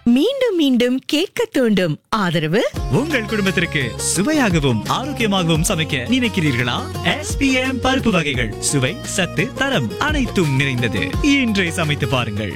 மீண்டும் மீண்டும் கேட்க தூண்டும் ஆதரவு உங்கள் குடும்பத்திற்கு சுவையாகவும் ஆரோக்கியமாகவும் சமைக்க நினைக்கிறீர்களா எஸ்பிஎம் பருப்பு வகைகள் சுவை சத்து தரம் அனைத்தும் நிறைந்தது இன்றே சமைத்து பாருங்கள்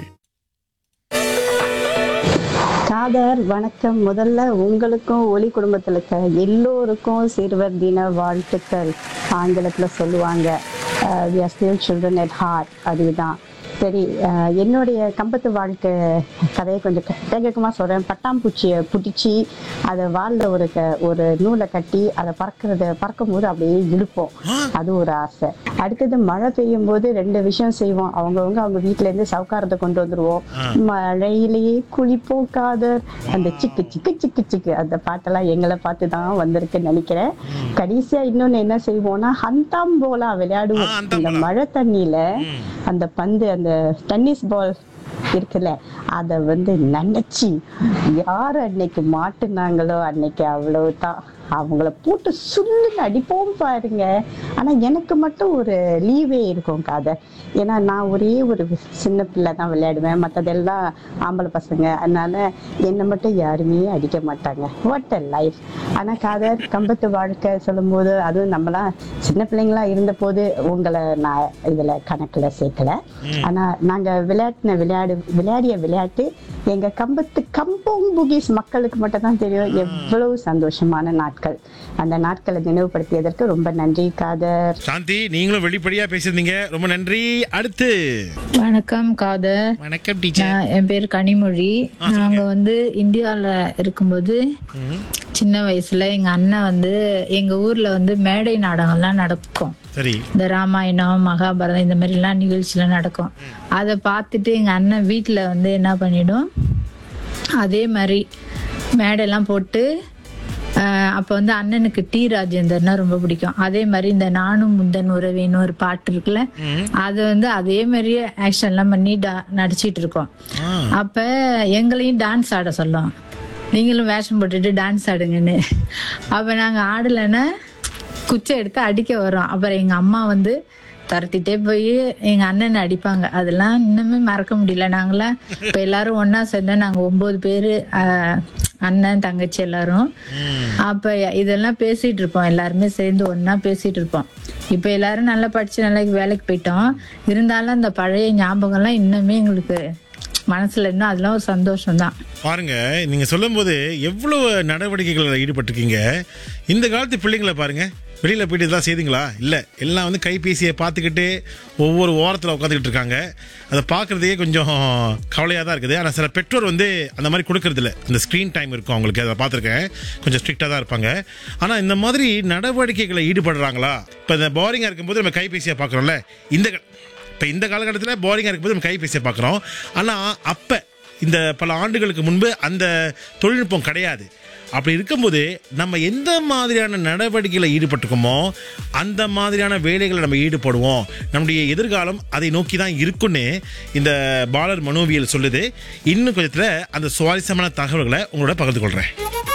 காதர் வணக்கம் முதல்ல உங்களுக்கும் ஒளி குடும்பத்தில் இருக்க எல்லோருக்கும் சிறுவர் தின வாழ்த்துக்கள் ஆங்கிலத்துல சொல்லுவாங்க we are still children at heart அதுதான் சரி அஹ், என்னுடைய கம்பத்து வாழ்க்கை கதையை கொஞ்சம் கேட்கமா சொல்றேன் பட்டாம்பூச்சியை பிடிச்சி அதை வாலில் ஒரு க ஒரு நூலை கட்டி அதை பறக்கிறத பறக்கும் போது அப்படியே இழுப்போம் அது ஒரு ஆசை அடுத்தது மழை பெய்யும் போது ரெண்டு விஷயம் செய்வோம் அவங்கவுங்க அவங்க வீட்ல இருந்து சவுக்காரத்தை கொண்டு வந்துருவோம் மழையிலேயே குளிப்போம் காதர் அந்த சிக்கு சிக்கு சிக்கு சிக்கு அந்த பாட்டெல்லாம் எங்களை பார்த்து தான் வந்திருக்குன்னு நினைக்கிறேன் கடைசியா இன்னொன்னு என்ன செய்வோம்னா ஹந்தாம்போலா விளையாடுவோம் அந்த மழை தண்ணியில அந்த பந்து அந்த டென்னிஸ் பால் இருக்குல்ல அத வந்து நினைச்சு யார் அன்னைக்கு மாட்டுனாங்களோ அன்னைக்கு அவ்வளவுதான் அவங்கள போட்டு சுள்ளுன்னு அடிப்போம் பாருங்க ஆனா எனக்கு மட்டும் ஒரு லீவே இருக்கும் கதை ஏன்னா நான் ஒரே ஒரு சின்ன பிள்ளை தான் விளையாடுவேன் மற்றதெல்லாம் ஆம்பளை பசங்க அதனால என்னை மட்டும் யாருமே அடிக்க மாட்டாங்க வாட் அ லைஃப் ஆனா காதர் கம்பத்து வாழ்க்கை சொல்லும்போது அதுவும் நம்மலாம் சின்ன பிள்ளைங்களா இருந்த போது உங்களை நான் இதுல கணக்குல சேர்க்கல ஆனா நாங்க விளையாட்டின விளையாடு விளையாடிய விளையாட்டு எங்க கம்பத்து கம்போங் புகிஸ் மக்களுக்கு மட்டும் தான் தெரியும் எவ்வளவு சந்தோஷமான நாட்கள் அந்த நாட்களை நினைவுபடுத்தியதற்கு ரொம்ப நன்றி காதர் சாந்தி நீங்களும் வெளிப்படையா பேசியிருந்தீங்க ரொம்ப நன்றி அடுத்து வணக்கம் காதர் வணக்கம் டீச்சர் நான் என் பேர் கனிமொழி நாங்க வந்து இந்தியால இருக்கும்போது சின்ன வயசுல எங்க அண்ணன் வந்து எங்க ஊர்ல வந்து மேடை நாடகம்லாம் நடக்கும் சரி இந்த ராமாயணம் மகாபாரதம் இந்த மாதிரி எல்லாம் நிகழ்ச்சிலாம் நடக்கும் அதை பார்த்துட்டு எங்க அண்ணன் வீட்டுல வந்து என்ன பண்ணிடும் அதே மாதிரி மேடையெல்லாம் போட்டு ஆஹ் அப்ப வந்து அண்ணனுக்கு டி ராஜேந்தர்னா ரொம்ப பிடிக்கும் அதே மாதிரி இந்த நானும் முந்தன் உறவேன்னு ஒரு பாட்டு இருக்குல்ல அது வந்து அதே மாதிரியே ஆக்ஷன் எல்லாம் பண்ணி டா- நடிச்சிட்டு இருக்கோம் அப்ப எங்களையும் டான்ஸ் ஆட சொல்லும் நீங்களும் வேஷம் போட்டுட்டு டான்ஸ் ஆடுங்கன்னு அப்ப நாங்க ஆடலைன்னா குச்சை எடுத்து அடிக்க வரோம் அப்புறம் எங்க அம்மா வந்து துரத்திட்டே போய் எங்க அண்ணன் அடிப்பாங்க அதெல்லாம் இன்னுமே மறக்க முடியல நாங்களாம் இப்ப எல்லாரும் ஒண்ணா சேர்ந்தா நாங்க ஒன்பது பேரு ஆஹ், அண்ணன் தங்கச்சி எல்லாரும் அப்ப இதெல்லாம் பேசிட்டு இருப்போம் எல்லாருமே சேர்ந்து ஒண்ணா பேசிட்டு இருப்போம் இப்ப எல்லாரும் நல்லா படிச்சு நல்லா வேலைக்கு போயிட்டோம் இருந்தாலும் அந்த பழைய ஞாபகம்லாம் இன்னுமே எங்களுக்கு மனசுல இன்னும் அதெல்லாம் ஒரு சந்தோஷம் தான் பாருங்க நீங்க சொல்லும்போது எவ்வளவு நடவடிக்கைகள் ஈடுபட்டிருக்கீங்க இந்த காலத்து பிள்ளைங்களை பாருங்க வெளியில போயிட்டு இதெல்லாம் செய்துங்களா இல்ல எல்லாம் வந்து கைபேசியை பார்த்துக்கிட்டு ஒவ்வொரு ஓரத்தில் உட்காந்துக்கிட்டு இருக்காங்க அதை பார்க்கறதுக்கே கொஞ்சம் கவலையாக தான் இருக்குது ஆனால் சில பெற்றோர் வந்து அந்த மாதிரி கொடுக்கறது இல்ல இந்த ஸ்க்ரீன் டைம் இருக்கும் அவங்களுக்கு அதை பார்த்துருக்கேன் கொஞ்சம் ஸ்ட்ரிக்டாக தான் இருப்பாங்க ஆனால் இந்த மாதிரி நடவடிக்கைகளை ஈடுபடுறாங்களா இப்போ இந்த போரிங்காக இருக்கும்போது நம்ம கைபேசியை பார்க்குறோம்ல இந்த இப்போ இந்த காலகட்டத்தில் போரிங்காக இருக்கும்போது நம்ம கைபேசியை பார்க்குறோம் ஆனால் அப்போ இந்த பல ஆண்டுகளுக்கு முன்பு அந்த தொழில்நுட்பம் கிடையாது அப்படி இருக்கும்போது நம்ம எந்த மாதிரியான நடவடிக்கையில் ஈடுபட்டிருக்கோமோ அந்த மாதிரியான வேலைகளை நம்ம ஈடுபடுவோம் நம்முடைய எதிர்காலம் அதை நோக்கி தான் இருக்குன்னு இந்த பாலர் மனோவியல் சொல்லுது இன்னும் கொஞ்சத்தில் அந்த சுவாரஸ்யமான தகவல்களை உங்களோட பகிர்ந்து கொள்கிறேன்